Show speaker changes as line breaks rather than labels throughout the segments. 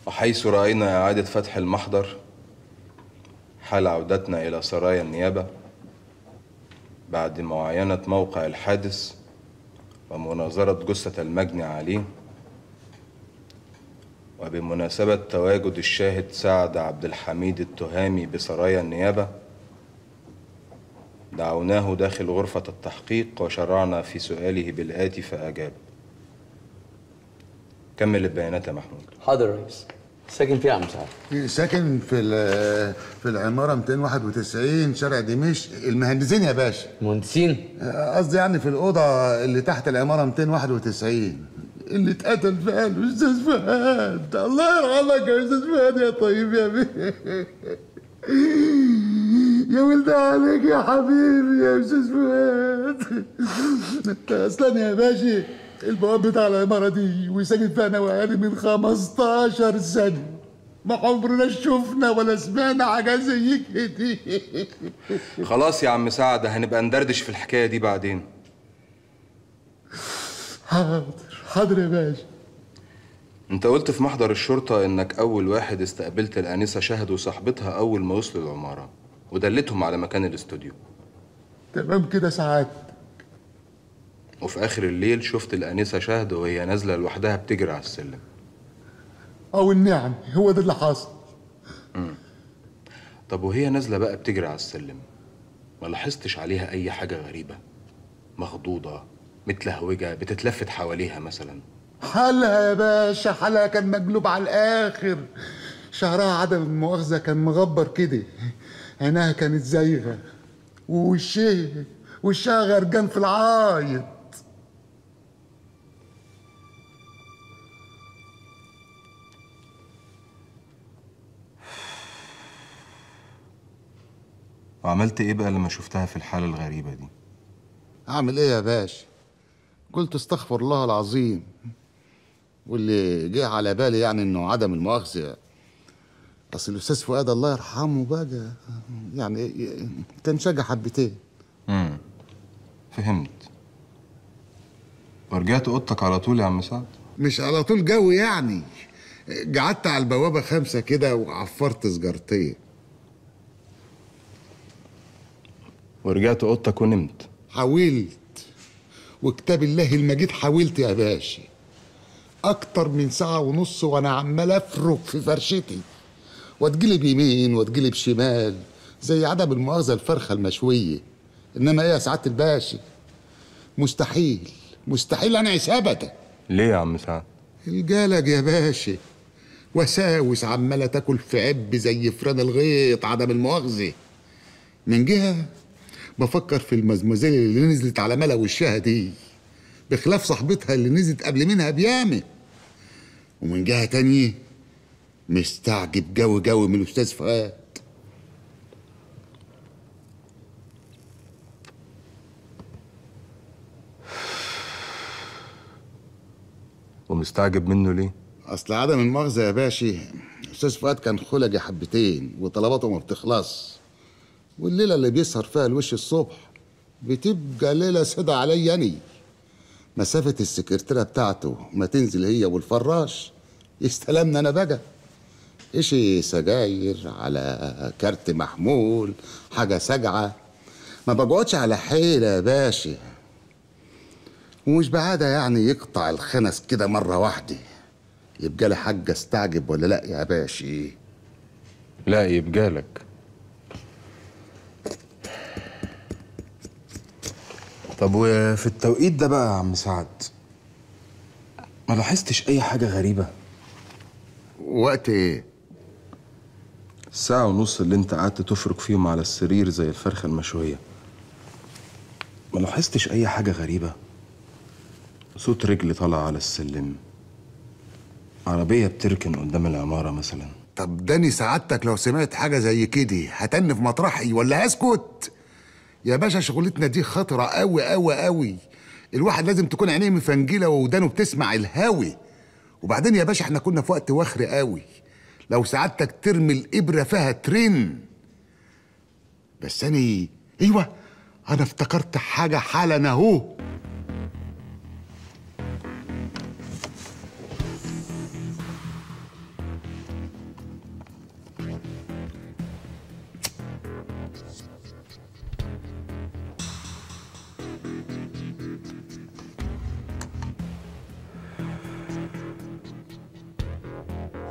وحيث رأينا إعادة فتح المحضر حال عودتنا إلى سرايا النيابة بعد معاينة موقع الحادث ومناظرة جثة المجني عليه وبمناسبة تواجد الشاهد سعد عبد الحميد التهامي بسرايا النيابة دعوناه داخل غرفة التحقيق وشرعنا في سؤاله بالآتي فأجاب كمل البيانات يا محمود
حاضر يا ريس ساكن فين يا عم سعد؟
ساكن في ال- في العمارة 291 شارع دمشق المهندسين يا باشا
مهندسين؟
قصدي يعني في الأوضة اللي تحت العمارة 291 اللي اتقتل فيها الأستاذ فهد الله يرحمك يا أستاذ فهد يا طيب يا بيه يا ولد عليك يا حبيبي يا أستاذ فهد أصلا يا باشا البواب بتاع العمارة دي وساكن فيها أنا وأهلي من 15 سنة ما عمرنا شفنا ولا سمعنا حاجة زي كده
خلاص يا عم سعد هنبقى ندردش في الحكاية دي بعدين
حاضر حاضر يا باشا
انت قلت في محضر الشرطة انك اول واحد استقبلت الانسة شهد وصاحبتها اول ما وصلوا العمارة ودلتهم على مكان الاستوديو
تمام كده ساعات
وفي اخر الليل شفت الانسة شهد وهي نازلة لوحدها بتجري على السلم
او النعم هو ده اللي حصل
طب وهي نازلة بقى بتجري على السلم ما لاحظتش عليها اي حاجة غريبة مخضوضة متلهوجة بتتلفت حواليها مثلا
حالها يا باشا حالها كان مقلوب على الاخر شعرها عدم المؤاخذة كان مغبر كده عينها كانت زايغة ووشها وشها غرقان في العايط
وعملت ايه بقى لما شفتها في الحالة الغريبة دي
اعمل ايه يا باشا قلت استغفر الله العظيم واللي جه على بالي يعني انه عدم المؤاخذه اصل الاستاذ فؤاد الله يرحمه بقى يعني كان شجع حبتين
امم فهمت ورجعت اوضتك على طول يا عم سعد
مش على طول جو يعني قعدت على البوابه خمسه كده وعفرت سجارتين
ورجعت اوضتك ونمت
حاولت وكتاب الله المجيد حاولت يا باشا اكتر من ساعة ونص وانا عمال افرك في فرشتي واتجلب يمين واتجلب شمال زي عدم المؤاخذة الفرخة المشوية انما ايه يا سعادة الباشا مستحيل مستحيل انعس ابدا
ليه يا عم سعد
الجلج يا باشا وساوس عمالة تاكل في عب زي فران الغيط عدم المؤاخذة من جهة بفكر في المزمزيل اللي نزلت على ملا وشها دي بخلاف صاحبتها اللي نزلت قبل منها بيامة ومن جهة تانية مستعجب جو جو من الأستاذ فؤاد
ومستعجب منه ليه
أصل عدم المؤاخذة يا باشا أستاذ فؤاد كان خلقي حبتين وطلباته ما بتخلص والليلة اللي بيسهر فيها الوش الصبح بتبقى ليلة سودة عليا أني مسافة السكرتيرة بتاعته ما تنزل هي والفراش يستلمنا أنا بقى إشي سجاير على كارت محمول حاجة سجعة ما بقعدش على حيلة يا باشا ومش بعادة يعني يقطع الخنس كده مرة واحدة يبقى لي حاجة استعجب ولا لا يا باشا
لا يبقى لك طب وفي التوقيت ده بقى يا عم سعد ما لاحظتش اي حاجة غريبة
وقت ايه
الساعة ونص اللي انت قعدت تفرك فيهم على السرير زي الفرخة المشوية ما لاحظتش اي حاجة غريبة صوت رجل طالع على السلم عربية بتركن قدام العمارة مثلا
طب داني سعادتك لو سمعت حاجة زي كده هتنف مطرحي ولا هسكت يا باشا شغلتنا دي خطرة قوي قوي قوي الواحد لازم تكون عينيه مفنجلة وودانه بتسمع الهاوي وبعدين يا باشا احنا كنا في وقت وخر قوي لو سعادتك ترمي الإبرة فيها ترن بس أنا أيوة أنا افتكرت حاجة حالا أهو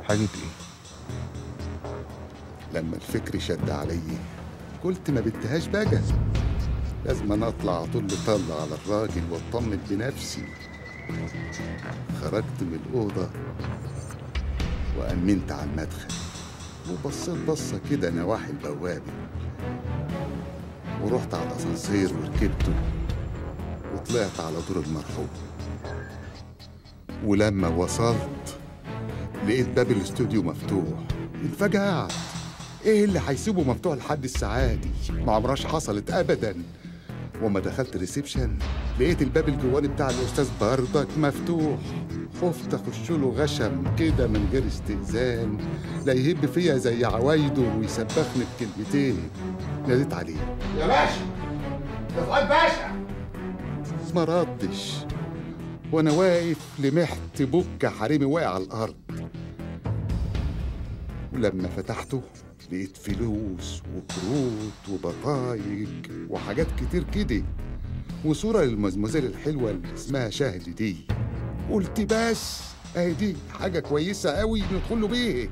حاجة ايه؟
لما الفكر شد علي قلت ما بدهاش بقى لازم أنا اطلع اطل طلة على الراجل واطمن بنفسي خرجت من الأوضة وأمنت على المدخل وبصيت بصة كده نواحي البوابة ورحت على الأسانسير وركبته وطلعت على دور المرحوم ولما وصلت لقيت باب الاستوديو مفتوح انفجعت ايه اللي هيسيبه مفتوح لحد الساعة دي ما عمرهاش حصلت ابدا وما دخلت ريسبشن لقيت الباب الجواني بتاع الاستاذ بردك مفتوح خفت اخش له غشم كده من غير استئذان لا يهب فيا زي عوايده ويسبخني بكلمتين ناديت عليه
يا باشا يا فؤاد باشا
ما ردش وانا واقف لمحت بكة حريمي واقع على الارض ولما فتحته لقيت فلوس وكروت وبطايق وحاجات كتير كده وصورة للمزمزيل الحلوة اللي اسمها شهد دي قلت بس اهي دي حاجة كويسة قوي ندخل له بيه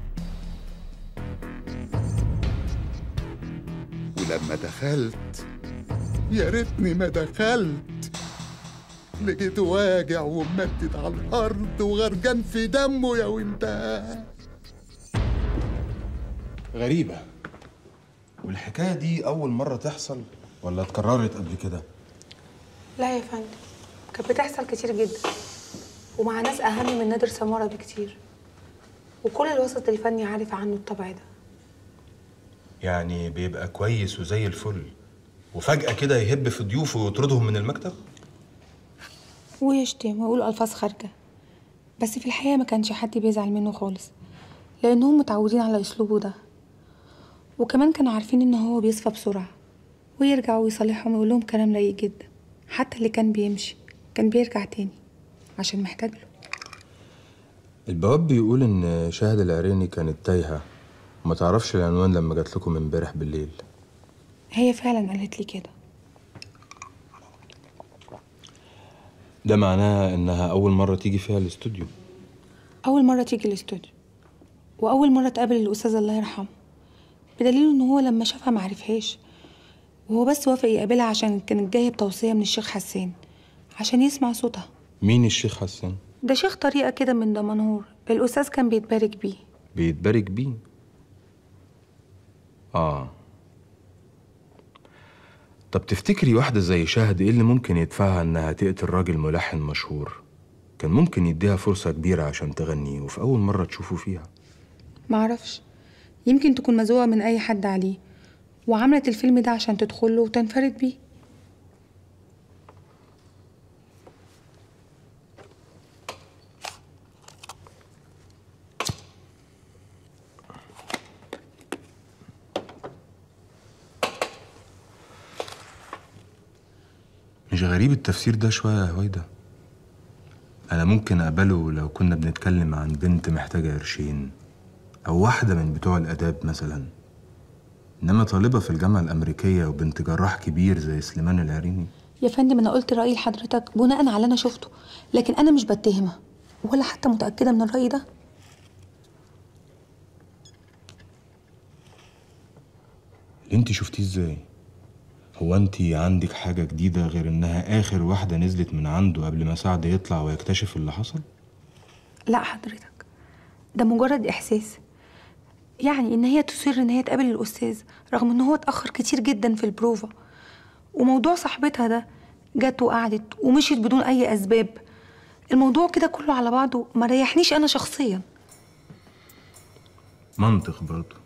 ولما دخلت يا ريتني ما دخلت لقيته واجع وممدد على الارض وغرقان في دمه يا وانت
غريبة والحكاية دي أول مرة تحصل ولا اتكررت قبل كده؟
لا يا فندم كانت بتحصل كتير جدا ومع ناس أهم من نادر سمارة بكتير وكل الوسط الفني عارف عنه الطبع ده
يعني بيبقى كويس وزي الفل وفجأة كده يهب في ضيوفه ويطردهم من المكتب؟
ويشتم ويقول ألفاظ خارجة بس في الحقيقة ما كانش حد بيزعل منه خالص لأنهم متعودين على أسلوبه ده وكمان كانوا عارفين إن هو بيصفى بسرعة ويرجع ويصالحهم ويقول لهم كلام لايق جدا حتى اللي كان بيمشي كان بيرجع تاني عشان محتاج له
البواب بيقول إن شاهد العريني كانت تايهة وما تعرفش العنوان لما جات لكم امبارح بالليل
هي فعلا قالت لي كده
ده معناها إنها أول مرة تيجي فيها الاستوديو
أول مرة تيجي الاستوديو وأول مرة تقابل الأستاذ الله يرحمه بدليل إن هو لما شافها معرفهاش وهو بس وافق يقابلها عشان كانت جاية بتوصية من الشيخ حسان عشان يسمع صوتها
مين الشيخ حسان؟
ده شيخ طريقة كده من دمنهور الأستاذ كان بيتبارك بيه
بيتبارك بيه آه طب تفتكري واحدة زي شهد إيه اللي ممكن يدفعها إنها تقتل راجل ملحن مشهور؟ كان ممكن يديها فرصة كبيرة عشان تغني وفي أول مرة تشوفه فيها
معرفش يمكن تكون مزوقة من أي حد عليه وعملت الفيلم ده عشان تدخله وتنفرد بيه
مش غريب التفسير ده شوية يا هويدا أنا ممكن أقبله لو كنا بنتكلم عن بنت محتاجة قرشين أو واحدة من بتوع الآداب مثلا إنما طالبة في الجامعة الأمريكية وبنت جراح كبير زي سليمان العريني
يا فندم أنا قلت رأيي لحضرتك بناء على اللي أنا شفته لكن أنا مش بتهمها ولا حتى متأكدة من الرأي ده
اللي انت شفتيه ازاي هو انت عندك حاجة جديدة غير انها اخر واحدة نزلت من عنده قبل ما سعد يطلع ويكتشف اللي حصل
لا حضرتك ده مجرد إحساس يعني إن هي تصر إن هي تقابل الأستاذ رغم إن هو اتأخر كتير جدا في البروفا وموضوع صاحبتها ده جت وقعدت ومشيت بدون أي أسباب الموضوع كده كله على بعضه ما ريحنيش أنا شخصيا
منطق برضه